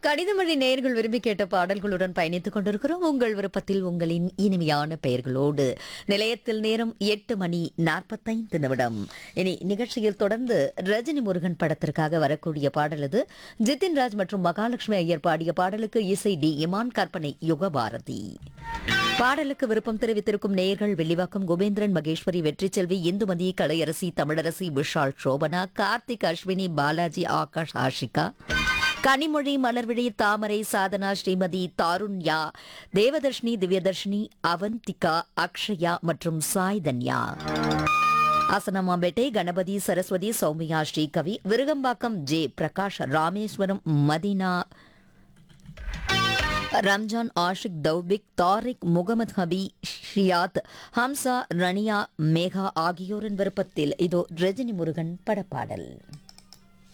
கடிதமொழி நேயர்கள் விரும்பி கேட்ட பாடல்களுடன் பயணித்துக் கொண்டிருக்கிறோம் உங்கள் விருப்பத்தில் உங்களின் இனிமையான பெயர்களோடு நிலையத்தில் நேரம் எட்டு மணி நாற்பத்தைந்து நிமிடம் இனி நிகழ்ச்சியில் தொடர்ந்து ரஜினி முருகன் படத்திற்காக வரக்கூடிய பாடல் இது ஜிதின் ராஜ் மற்றும் மகாலட்சுமி ஐயர் பாடிய பாடலுக்கு இசை டி இமான் கற்பனை யுகபாரதி பாடலுக்கு விருப்பம் தெரிவித்திருக்கும் நேயர்கள் வெள்ளிவாக்கம் கோபேந்திரன் மகேஸ்வரி வெற்றி செல்வி இந்துமதி கலையரசி தமிழரசி விஷால் சோபனா கார்த்திக் அஸ்வினி பாலாஜி ஆகாஷ் ஆஷிகா கனிமொழி மலர்விழி தாமரை சாதனா ஸ்ரீமதி தாருண்யா தேவதர்ஷினி திவ்யதர்ஷினி அவந்திகா அக்ஷயா மற்றும் சாய் தன்யா ஆசனமாம்பேட்டை கணபதி சரஸ்வதி சௌமியா ஸ்ரீகவி விருகம்பாக்கம் ஜே பிரகாஷ் ராமேஸ்வரம் மதினா ரம்ஜான் ஆஷிக் தௌபிக் தாரிக் முகமது ஹபி ஷியாத் ஹம்சா ரனியா மேகா ஆகியோரின் விருப்பத்தில் இதோ ரஜினி முருகன் படப்பாடல்